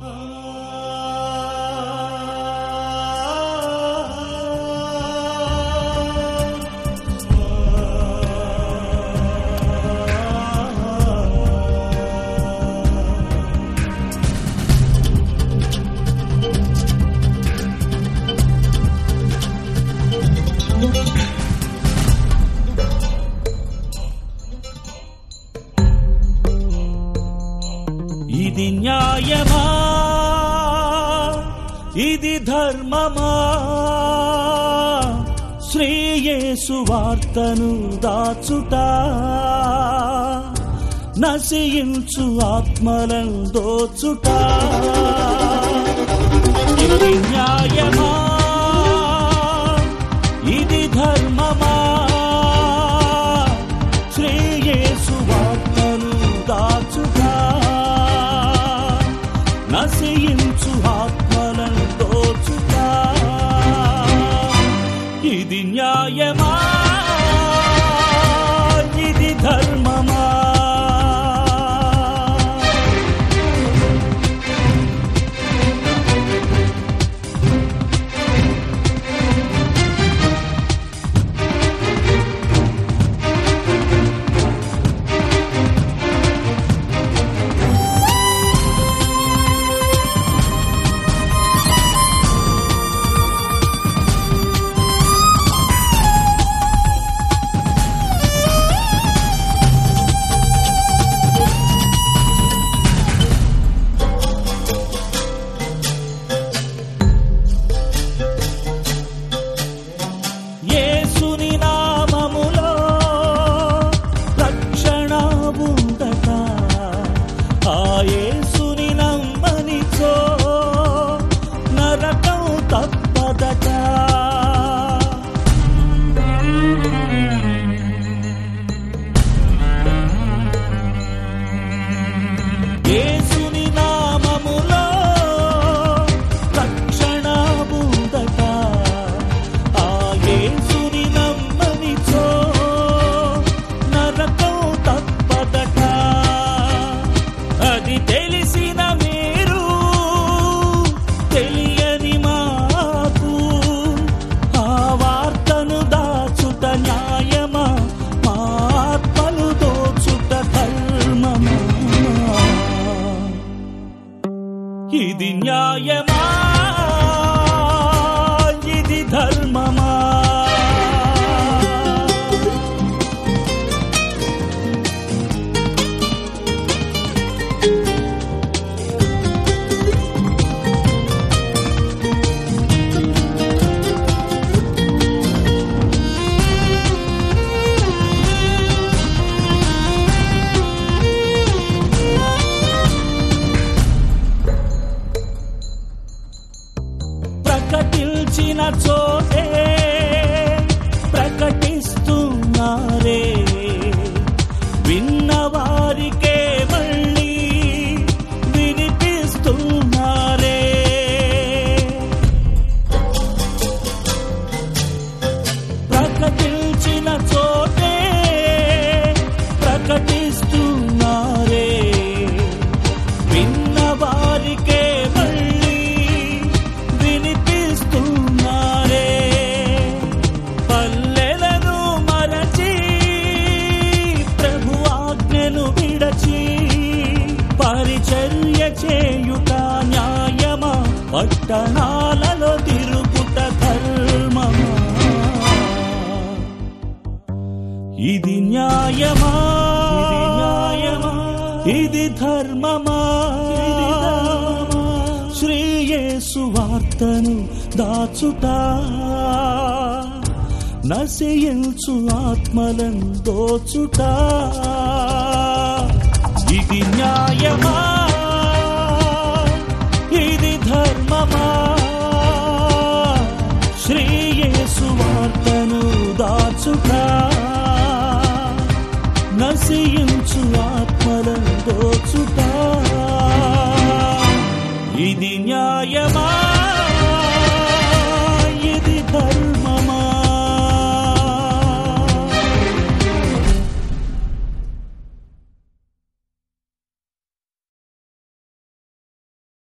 ఇది న్యాయమా ఇది ధర్మమా శ్రేయేసు వార్తను దాచుట నశయించు ఆత్మలను దోచుట ఇది న్యాయమా ఇది ధర్మమా శ్రేయేసు వార్తను దాచుట నశయించు ఆత్మలను దోచుట ఇది న్యాయమా ఇది ధర్మమా యేసుని నామములో రక్షణ ఉందట ఆ యేసుని నమ్మనిచో నరకం తప్పదట యేసుని నామములో రక్షణ ఉందట ఆ యేసుని నమ్మనిచో నరకం తప్పదట అది తెలిసిన మీరు తెలియని మాకు ఆ వార్తను దాచుట న్యాయమా మా ఆత్మలు దోచుట ధర్మమా ఇది న్యాయమా ఇది ధర్మమా ప్రకటించిన చోటే ప్రకటిస్తున్నారే విన్నవారికే మళ్ళీ వినిపిస్తున్నారే ప్రకటించిన చోటే ప్రకటిస్తున్నారే విన్నవారికే మళ్ళీ వినిపిస్తున్నారే పల్లెలను మరచి ప్రభు ఆజ్ఞను విడచి పరిచర్య చేయుట న్యాయమా పట్టణాలలో తిరుగుట ధర్మమా ఇది న్యాయమా ఇది న్యాయమా ఇది ధర్మమా శ్రేయేసు వార్తను దాచుట నశయించు ఆత్మలను దోచుట ఇది న్యాయమా ఇది ధర్మమా శ్రేయేసు వార్తను దాచుట నశయించు ఆత్మలను దోచుట ఇది న్యాయమా